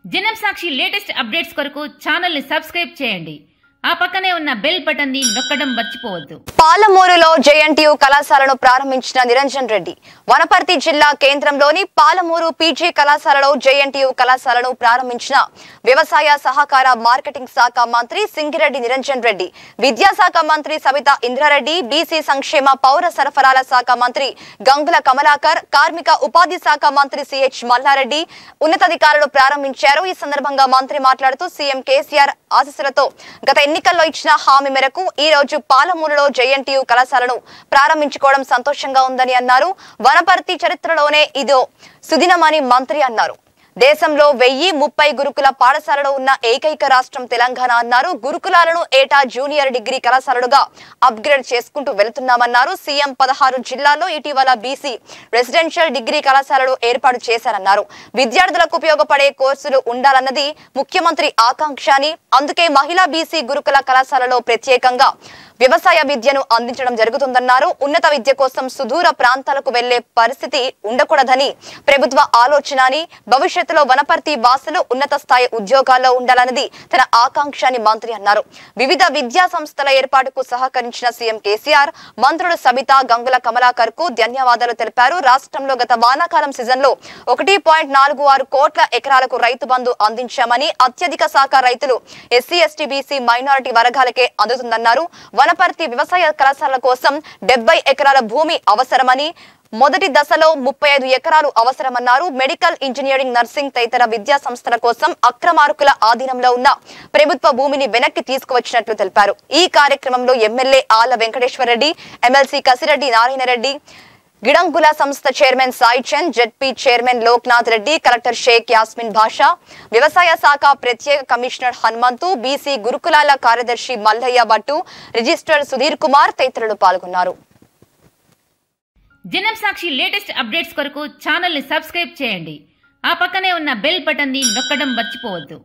జనం Sakshi latest updates కొరకు channel ని సబ్స్క్రైబ్ చేయండి ఆ పక్కనే ఉన్న బెల్ బటన్ ని నొక్కడం మర్చిపోవద్దు పాలమూరులో జేఎన్టీయు కళాశాలను ప్రారంభించిన నిరంజన్ రెడ్డి వనపర్తి జిల్లా కేంద్రంలోని పాలమూరు పీజీ కళాశాలలో జేఎన్టీయు కళాశాలను ప్రారంభించిన వ్యవసాయ సహకార మార్కెటింగ్ శాఖ మంత్రి సింగిరెడ్డి నిరంజన్ రెడ్డి విద్యాశాఖ మంత్రి సవిత ఇంద్రారెడ్డి బీసీ సంక్షేమ పౌర సరఫరాల శాఖ మంత్రి గంగుల కమలాకర్ కార్మిక ఉపాధి శాఖ మంత్రి సిహెచ్ మల్లారెడ్డి ఉన్నతాధికారులు ప్రారంభించారు ఈ సందర్భంగా మంత్రి మాట్లాడుతూ సీఎం కేసీఆర్ ఆశీస్సులతో గత ఎన్నికల్లో ఇచ్చిన హామీ మేరకు ఈ రోజు పాలమూరులో జేఎన్టీయు కళాశాలను ప్రారంభించుకోవడం సంతోషంగా ఉందని అన్నారు వనపర్తి చరిత్రలోనే ఇదో సుదినమని మంత్రి అన్నారు దేశంలో వెయ్యి ముప్పై గురుకుల పాఠశాలలు ఉన్న ఏకైక రాష్ట్రం తెలంగాణ అన్నారు గురుకులాలను ఏటా జూనియర్ డిగ్రీ కళాశాలలుగా అప్గ్రేడ్ చేసుకుంటూ వెళుతున్నామన్నారు సీఎం పదహారు జిల్లాల్లో ఇటీవల బీసీ రెసిడెన్షియల్ డిగ్రీ కళాశాలలు ఏర్పాటు చేశారన్నారు విద్యార్థులకు ఉపయోగపడే కోర్సులు ఉండాలన్నది ముఖ్యమంత్రి ఆకాంక్ష అని అందుకే మహిళా బీసీ గురుకుల కళాశాలలో ప్రత్యేకంగా వ్యవసాయ విద్యను అందించడం జరుగుతుందన్నారు ఉన్నత విద్య కోసం సుదూర ప్రాంతాలకు వెళ్లే పరిస్థితి ఉండకూడదని ప్రభుత్వ ఆలోచన అని భవిష్యత్తులో వనపర్తి వాసులు ఉన్నత స్థాయి ఉద్యోగాల్లో ఉండాలన్నది తన ఆకాంక్ష అని మంత్రి అన్నారు వివిధ విద్యా సంస్థల ఏర్పాటుకు సహకరించిన సీఎం కేసీఆర్ మంత్రులు సబిత గంగుల కమలాకర్ కు ధన్యవాదాలు తెలిపారు రాష్ట్రంలో గత వానాకాలం సీజన్ లో ఒకటి పాయింట్ నాలుగు ఆరు కోట్ల ఎకరాలకు రైతు బంధు అందించామని అత్యధిక శాఖ రైతులు ఎస్సీ ఎస్టీ బీసీ మైనారిటీ వర్గాలకే అందుతుందన్నారు వనపర్తి వ్యవసాయ కళాశాల కోసం డెబ్బై ఎకరాల భూమి అవసరమని మొదటి దశలో ముప్పై ఐదు ఎకరాలు అవసరమన్నారు మెడికల్ ఇంజనీరింగ్ నర్సింగ్ తదితర విద్యా సంస్థల కోసం అక్రమార్కుల ఆధీనంలో ఉన్న ప్రభుత్వ భూమిని వెనక్కి తీసుకువచ్చినట్లు తెలిపారు ఈ కార్యక్రమంలో ఎమ్మెల్యే ఆళ్ల వెంకటేశ్వరరెడ్డి ఎమ్మెల్సీ కసిరెడ్డి నారాయణరెడ్డి గిడంగుల సంస్థ chairman Sai Chand ZP chairman Loknath Reddy collector Sheikh Yasmin Basha వ్యవసాయ శాఖ ప్రత్యేక కమిషనర్ హనుమంతు బీసీ గురుకులాల కార్యదర్శి మల్లయ్య భట్టు రిజిస్ట్రార్ సుధీర్ కుమార్ తదితరులు పాల్గొన్నారు జనం సాక్షి లేటెస్ట్ అప్డేట్స్ కొరకు ఛానల్ ని సబ్స్క్రైబ్ చేయండి ఆ పక్కనే ఉన్న బెల్ బటన్ ని నొక్కడం మర్చిపోవద్దు